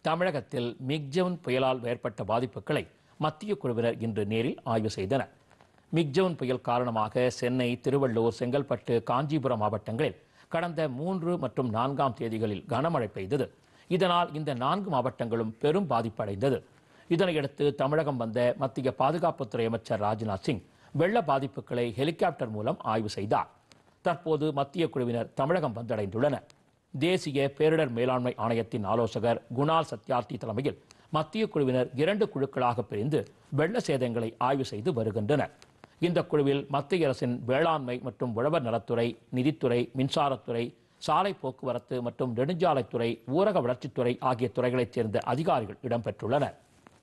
தமிழகத்தில் மிக்ஜவுன் புயலால் ஏற்பட்ட பாதிப்புகளை மத்திய குழுவினர் இன்று நேரில் ஆய்வு செய்தனர் மிக்ஜவுன் புயல் காரணமாக சென்னை திருவள்ளூர் செங்கல்பட்டு காஞ்சிபுரம் மாவட்டங்களில் கடந்த மூன்று மற்றும் நான்காம் தேதிகளில் கனமழை பெய்தது இதனால் இந்த நான்கு மாவட்டங்களும் பெரும் பாதிப்படைந்தது இதனையடுத்து தமிழகம் வந்த மத்திய பாதுகாப்புத்துறை அமைச்சர் ராஜ்நாத் சிங் வெள்ள பாதிப்புகளை ஹெலிகாப்டர் மூலம் ஆய்வு செய்தார் தற்போது மத்திய குழுவினர் தமிழகம் வந்தடைந்துள்ளனர் தேசிய பேரிடர் மேலாண்மை ஆணையத்தின் ஆலோசகர் குணால் சத்யார்த்தி தலைமையில் மத்திய குழுவினர் இரண்டு குழுக்களாக பிரிந்து வெள்ள சேதங்களை ஆய்வு செய்து வருகின்றனர் இந்த குழுவில் மத்திய அரசின் வேளாண்மை மற்றும் உழவர் நலத்துறை நிதித்துறை மின்சாரத்துறை சாலை போக்குவரத்து மற்றும் நெடுஞ்சாலைத்துறை ஊரக வளர்ச்சித்துறை ஆகிய துறைகளைச் சேர்ந்த அதிகாரிகள் இடம்பெற்றுள்ளனர்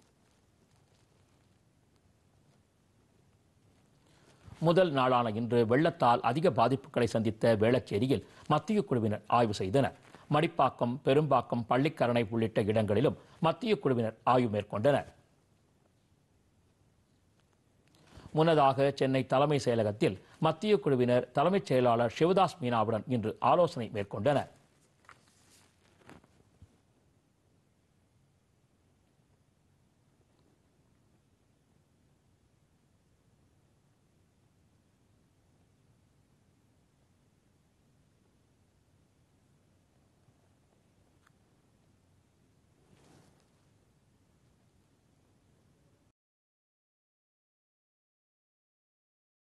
முதல் நாளான இன்று வெள்ளத்தால் அதிக பாதிப்புகளை சந்தித்த வேளச்சேரியில் மத்திய குழுவினர் ஆய்வு செய்தனர் மடிப்பாக்கம் பெரும்பாக்கம் பள்ளிக்கரணை உள்ளிட்ட இடங்களிலும் மத்திய குழுவினர் ஆய்வு மேற்கொண்டனர் முன்னதாக சென்னை தலைமை செயலகத்தில் மத்திய குழுவினர் தலைமைச் செயலாளர் சிவதாஸ் மீனாவுடன் இன்று ஆலோசனை மேற்கொண்டனர்